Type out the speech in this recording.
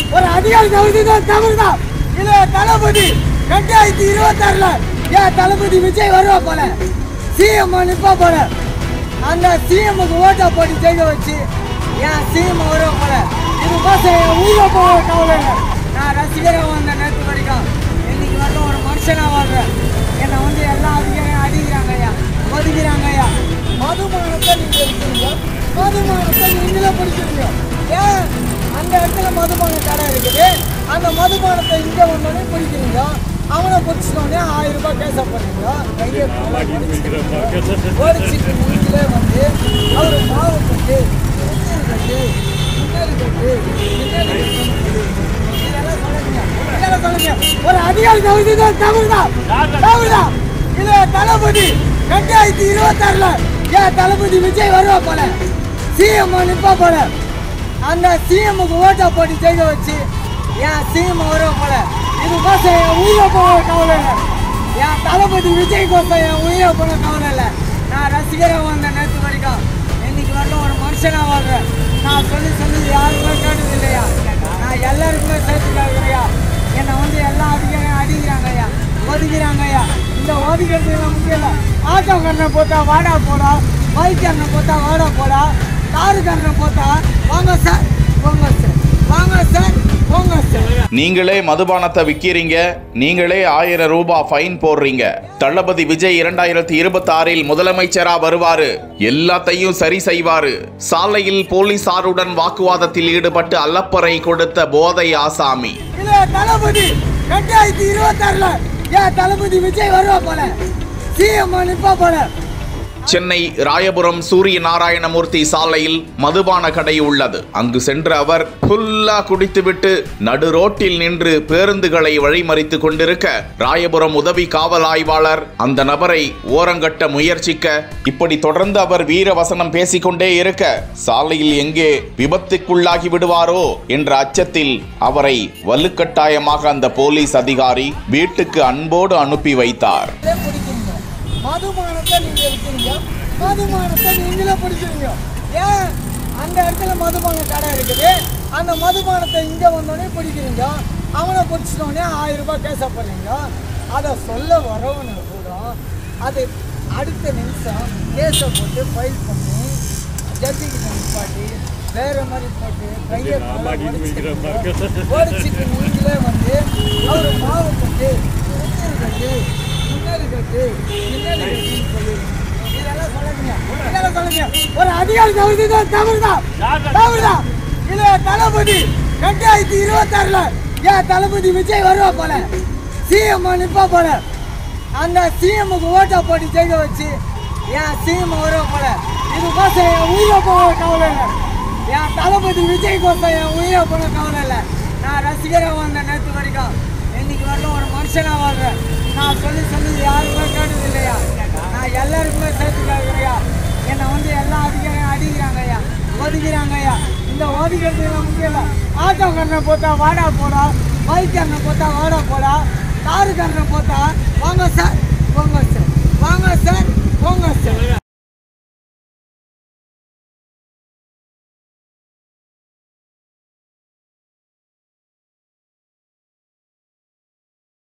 ஒரு அதிகாரி தவிர்த்து தான் தமிழ் தான் இது தளபதி ரெண்டாயிரத்தி இருபத்தாறுல ஏன் தளபதி விஜய் வருவா போல சிஎம் நிற்பா போல அந்த சிஎம்முக்கு ஓட்டா போட்டு ஜெயிக்க வச்சு ஏன் சிஎம் வருவா போல இதுக்கோசம் என் உயிரை போக கவலை இல்லை நான் ரசிகராக வந்த நேற்று வரைக்கும் இன்னைக்கு வரலும் ஒரு மனுஷனா வாழ்றேன் என்னை வந்து எல்லா அதிகாரியும் அடிக்கிறாங்க ஐயா ஒதுக்கிறாங்க ஐயா மதுபானத்தை நீங்க இருக்கீங்க மதுபானத்தை நீங்களே பிடிக்கிறீங்க ஏன் அந்த இடத்துல மதுபான கடை இருக்குது அந்த மதுபானத்தை இங்கே வந்தோடனே பிடிக்கிறீங்க அவனை பிடிச்சிட்டோடனே ஆயிரம் ரூபாய் கேச பண்ணுறீங்க கையை ஓடிச்சிட்டு நீங்களே வந்து அவர் மாவு கட்டு முன்னாடி கட்டு முன்னாடி கட்டு இதெல்லாம் சொல்லுங்க இதெல்லாம் சொல்லுங்க ஒரு அதிகாரி தகுதி தான் தமிழ் தான் தமிழ் தான் இது தளபதி ரெண்டாயிரத்தி இருபத்தாறுல ஏன் தளபதி விஜய் வருவா போல சிஎம் நிற்பா போல அந்த சிஎம்முக்கு ஓட்டா போட்டு ஜெயிக்க வச்சு ஏன் சிஎம் வருவா போல இதுக்கோசம் என் உயிரை போக கவலை இல்லை என் தளபதி விஜய் கோசம் என் உயிரை போக கவலை இல்லை நான் ரசிகராக வந்த நேற்று வரைக்கும் இன்னைக்கு வரலும் ஒரு மனுஷனா வாழ்றேன் நான் சொல்லி சொல்லி யாருமே கேட்டது இல்லையா நான் எல்லாருக்குமே சேர்த்து கேட்குறையா என்னை வந்து எல்லா அதிகாரியும் அடிக்கிறாங்க ஐயா ஒதுக்கிறாங்க ஐயா இந்த ஒதுக்கிறது நமக்கு இல்லை ஆட்டோக்காரனை போட்டா வாடா போடா பைக்காரனை போட்டா வாடா போடா காருக்காரனை போட்டா வாங்க சார் போங்க சார் வாங்க சார் போங்க சார் நீங்களே மதுபானத்தை விக்கிறீங்க நீங்களே ஆயிரம் ரூபாய் ஃபைன் போடுறீங்க தளபதி விஜய் இரண்டாயிரத்தி இருபத்தி ஆறில் முதலமைச்சரா வருவாரு எல்லாத்தையும் சரி செய்வாரு சாலையில் போலீசாருடன் வாக்குவாதத்தில் ஈடுபட்டு அல்லப்பறை கொடுத்த போதை ஆசாமி இது தளபதி ரெண்டாயிரத்தி இருபத்தாறுல ஏன் தளபதி விஜய் வருவா போல சிஎம் நிற்பா போல சென்னை ராயபுரம் சூரிய நாராயணமூர்த்தி சாலையில் மதுபான கடை உள்ளது அங்கு சென்ற அவர் ஃபுல்லா குடித்துவிட்டு நடு ரோட்டில் நின்று பேருந்துகளை வழிமறித்து கொண்டிருக்க ராயபுரம் உதவி காவல் ஆய்வாளர் அந்த நபரை ஓரங்கட்ட முயற்சிக்க இப்படி தொடர்ந்து அவர் வீரவசனம் பேசிக்கொண்டே இருக்க சாலையில் எங்கே விபத்துக்குள்ளாகி விடுவாரோ என்ற அச்சத்தில் அவரை வலுக்கட்டாயமாக அந்த போலீஸ் அதிகாரி வீட்டுக்கு அன்போடு அனுப்பி வைத்தார் இதே பிடிக்கிறீங்க மதுபானத்தை நீங்க இருக்கிறீங்க மதுபானத்தை நீங்களே பிடிக்கிறீங்க ஏன் அந்த இடத்துல மதுபான கடை இருக்குது அந்த மதுபானத்தை இங்கே வந்தோடனே பிடிக்கிறீங்க அவனை பிடிச்சிட்டோடனே ஆயிரம் ரூபாய் கேச போடுறீங்க அதை சொல்ல வரவனு கூட அது அடுத்த நிமிஷம் கேஸை போட்டு ஃபைல் பண்ணி ஜட்ஜிக்கிட்ட நிப்பாட்டி வேற மாதிரி போட்டு கையை காலை உடைச்சிட்டு ஓடிச்சிட்டு நீங்களே வந்து அவர் மாவு கட்டு முன்னாடி கட்டு முன்னாடி கட்டு முன்னாடி கட்டுன்னு சொல்லிடுங்க இதெல்லாம் சொல்லுங்க இதெல்லாம் சொல்லுங்க ஒரு அதிகாரி தகுதி தான் தமிழ் தான் தமிழ் தான் இது தளபதி ரெண்டாயிரத்தி இருபத்தாறுல ஏன் தளபதி விஜய் வருவா போல சிஎம் நிற்பா போல அந்த சிஎம்முக்கு ஓட்டா போட்டு ஜெயிக்க வச்சு ஏன் சிஎம் வருவா போல இதுக்கோசம் என் உயிரை போக கவலை இல்லை என் தளபதி விஜய் கோசம் என் உயிரை போக கவலை இல்லை நான் ரசிகராக வந்த நேற்று வரைக்கும் இன்னைக்கு வரலும் ஒரு மனுஷனா வாழ்றேன் நான் சொல்லி சொல்லி யாருமே கேட்டது இல்லையா நான் எல்லாருக்குமே சேர்த்து கேட்குறையா என்னை வந்து எல்லா அதிகாரியும் அடிக்கிறாங்க ஐயா ஒதுக்கிறாங்க ஐயா இந்த ஒதுக்கிறது நமக்கு இல்லை ஆட்டோக்காரனை போட்டா வாடா போடா பைக்காரனை போட்டா வாடா போடா காருக்காரனை போட்டா வாங்க சார் போங்க